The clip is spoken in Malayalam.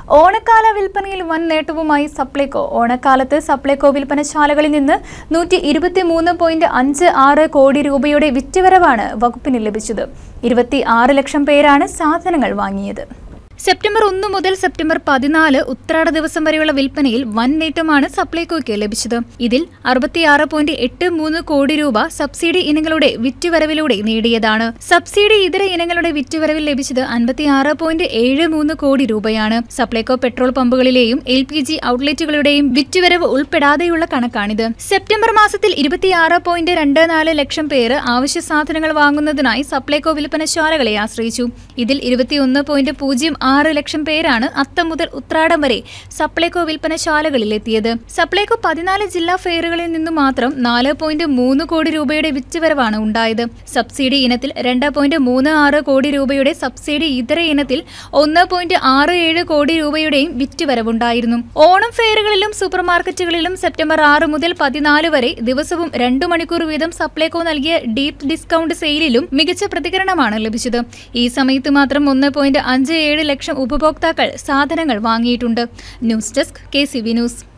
ഓണക്കാല വിൽപ്പനയിൽ വൻ നേട്ടവുമായി സപ്ലൈകോ ഓണക്കാലത്ത് സപ്ലൈകോ വിൽപ്പനശാലകളിൽ നിന്ന് നൂറ്റി ഇരുപത്തിമൂന്ന് പോയിന്റ് അഞ്ച് ആറ് കോടി രൂപയുടെ വിറ്റുവരവാണ് വകുപ്പിന് ലഭിച്ചത് ഇരുപത്തി ആറ് ലക്ഷം പേരാണ് സാധനങ്ങൾ വാങ്ങിയത് സെപ്റ്റംബർ ഒന്ന് മുതൽ സെപ്റ്റംബർ പതിനാല് ഉത്രാട ദിവസം വരെയുള്ള വിൽപ്പനയിൽ വൻ നേട്ടമാണ് സപ്ലൈകോയ്ക്ക് ലഭിച്ചത് ഇതിൽ അറുപത്തിയാറ് പോയിന്റ് എട്ട് മൂന്ന് കോടി രൂപ സബ്സിഡി ഇനങ്ങളുടെ വിറ്റുവരവിലൂടെ നേടിയതാണ് സബ്സിഡി ഇതര ഇനങ്ങളുടെ വിറ്റുവരവിൽ ലഭിച്ചത് അൻപത്തിയാറ് പോയിന്റ് ഏഴ് മൂന്ന് കോടി രൂപയാണ് സപ്ലൈകോ പെട്രോൾ പമ്പുകളിലെയും എൽ പി ജി ഔട്ട്ലെറ്റുകളുടെയും വിറ്റുവരവ് ഉൾപ്പെടാതെയുള്ള കണക്കാണിത് സെപ്റ്റംബർ മാസത്തിൽ ഇരുപത്തിയാറ് പോയിന്റ് രണ്ട് നാല് ലക്ഷം പേര് ആവശ്യ സാധനങ്ങൾ വാങ്ങുന്നതിനായി സപ്ലൈകോ വിൽപ്പനശാലകളെ ആശ്രയിച്ചു ഇതിൽ ഇരുപത്തിയൊന്ന് പോയിന്റ് പൂജ്യം ആറ് ലക്ഷം പേരാണ് അത്തം മുതൽ ഉത്രാടം വരെ സപ്ലൈകോ വിൽപ്പനശാലകളിൽ എത്തിയത് സപ്ലൈകോ പതിനാല് ജില്ലാ ഫെയറുകളിൽ നിന്നു മാത്രം നാല് പോയിന്റ് മൂന്ന് കോടി രൂപയുടെ വിറ്റുവരവാണ് ഉണ്ടായത് സബ്സിഡി ഇനത്തിൽ രണ്ട് പോയിന്റ് മൂന്ന് ആറ് കോടി രൂപയുടെ സബ്സിഡി ഇതര ഇനത്തിൽ ഒന്ന് പോയിന്റ് ആറ് ഏഴ് കോടി രൂപയുടെയും വിറ്റുവരവുണ്ടായിരുന്നു ഓണം ഫെയറുകളിലും സൂപ്പർ മാർക്കറ്റുകളിലും സെപ്റ്റംബർ ആറ് മുതൽ പതിനാല് വരെ ദിവസവും രണ്ടു മണിക്കൂർ വീതം സപ്ലൈകോ നൽകിയ ഡീപ് ഡിസ്കൗണ്ട് സെയിലിലും മികച്ച പ്രതികരണമാണ് ലഭിച്ചത് ഈ സമയത്ത് മാത്രം ഒന്ന് പോയിന്റ് അഞ്ച് ഏഴ് ലക്ഷം ഉപഭോക്താക്കൾ സാധനങ്ങൾ വാങ്ങിയിട്ടുണ്ട് news desk K C V news